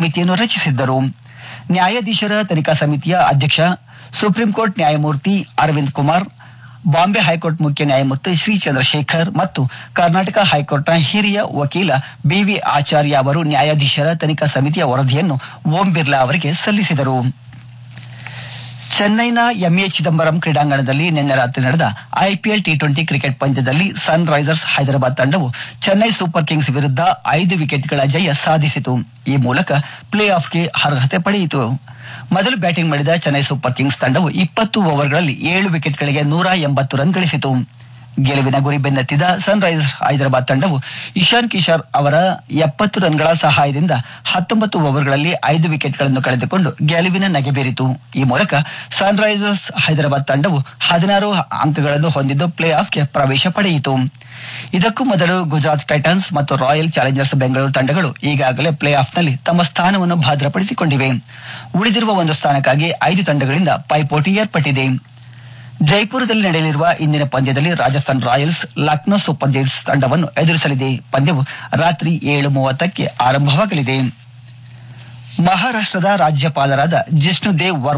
ಸಮಿತಿಯನ್ನು ರಚಿಸಿದ್ದರು ನ್ಯಾಯಾಧೀಶರ ತನಿಖಾ ಸಮಿತಿಯ ಅಧ್ಯಕ್ಷ ಸುಪ್ರೀಂ ಕೋರ್ಟ್ ನ್ಯಾಯಮೂರ್ತಿ ಅರವಿಂದ್ ಕುಮಾರ್ ಬಾಂಬೆ ಹೈಕೋರ್ಟ್ ಮುಖ್ಯ ನ್ಯಾಯಮೂರ್ತಿ ಶ್ರೀ ಚಂದ್ರಶೇಖರ್ ಮತ್ತು ಕರ್ನಾಟಕ ಹೈಕೋರ್ಟ್ನ ಹಿರಿಯ ವಕೀಲ ಬಿವಿ ಆಚಾರ್ಯ ಅವರು ನ್ಯಾಯಾಧೀಶರ ತನಿಖಾ ಸಮಿತಿಯ ವರದಿಯನ್ನು ಓಂ ಬಿರ್ಲಾ ಅವರಿಗೆ ಸಲ್ಲಿಸಿದರು ಚೆನ್ನೈನ ಎಂಎ ಚಿದಂಬರಂ ಕ್ರೀಡಾಂಗಣದಲ್ಲಿ ನಿನ್ನೆ ರಾತ್ರಿ ನಡೆದ ಐಪಿಎಲ್ ಟಿ ಟ್ವೆಂಟಿ ಕ್ರಿಕೆಟ್ ಪಂದ್ಯದಲ್ಲಿ ಸನ್ ರೈಸರ್ಸ್ ಹೈದರಾಬಾದ್ ತಂಡವು ಚೆನ್ನೈ ಸೂಪರ್ ಕಿಂಗ್ಸ್ ವಿರುದ್ಧ ಐದು ವಿಕೆಟ್ಗಳ ಜಯ ಸಾಧಿಸಿತು ಈ ಮೂಲಕ ಪ್ಲೇ ಆಫ್ಗೆ ಅರ್ಹತೆ ಪಡೆಯಿತು ಮೊದಲು ಬ್ಯಾಟಿಂಗ್ ಮಾಡಿದ ಚೆನ್ನೈ ಸೂಪರ್ ಕಿಂಗ್ಸ್ ತಂಡವು ಇಪ್ಪತ್ತು ಓವರ್ಗಳಲ್ಲಿ ಏಳು ವಿಕೆಟ್ಗಳಿಗೆ ನೂರ ಎಂಬತ್ತು ರನ್ ಗಳಿಸಿತು ಗೆಲುವಿನ ಗುರಿ ಬೆನ್ನತ್ತಿದ ಸನ್ ರೈಸರ್ಸ್ ಹೈದರಾಬಾದ್ ತಂಡವು ಇಶಾನ್ ಕಿಶೋರ್ ಅವರ ಎಪ್ಪತ್ತು ರನ್ಗಳ ಸಹಾಯದಿಂದ ಹತ್ತೊಂಬತ್ತು ಓವರ್ಗಳಲ್ಲಿ ಐದು ವಿಕೆಟ್ಗಳನ್ನು ಕಳೆದುಕೊಂಡು ಗೆಲುವಿನ ನಗೆ ಬೀರಿತು ಈ ಮೂಲಕ ಸನ್ ರೈಸರ್ಸ್ ಹೈದರಾಬಾದ್ ತಂಡವು ಹದಿನಾರು ಅಂಕಗಳನ್ನು ಹೊಂದಿದ್ದು ಪ್ಲೇ ಆಫ್ಗೆ ಪ್ರವೇಶ ಪಡೆಯಿತು ಇದಕ್ಕೂ ಮೊದಲು ಗುಜರಾತ್ ಟೈಟನ್ಸ್ ಮತ್ತು ರಾಯಲ್ ಚಾಲೆಂಜರ್ಸ್ ಬೆಂಗಳೂರು ತಂಡಗಳು ಈಗಾಗಲೇ ಪ್ಲೇ ಆಫ್ನಲ್ಲಿ ತಮ್ಮ ಸ್ಥಾನವನ್ನು ಭದ್ರಪಡಿಸಿಕೊಂಡಿವೆ ಉಳಿದಿರುವ ಒಂದು ಸ್ಥಾನಕ್ಕಾಗಿ ಐದು ತಂಡಗಳಿಂದ ಪೈಪೋಟಿ ಏರ್ಪಟ್ಟಿದೆ ಜೈಪುರದಲ್ಲಿ ನಡೆಯಲಿರುವ ಇಂದಿನ ಪಂದ್ಯದಲ್ಲಿ Rajasthan royals Lucknow super giants ತಂಡವನ್ನು ಎದುರಿಸಲಿದೆ ಪಂದ್ಯವು ರಾತ್ರಿ ಏಳು ಮೂವತ್ತಕ್ಕೆ ಆರಂಭವಾಗಲಿದೆ ಮಹಾರಾಷ್ಟ್ರದ ರಾಜ್ಯಪಾಲರಾದ ಜಿಷ್ಣುದೇವ್ ವರ್ಮ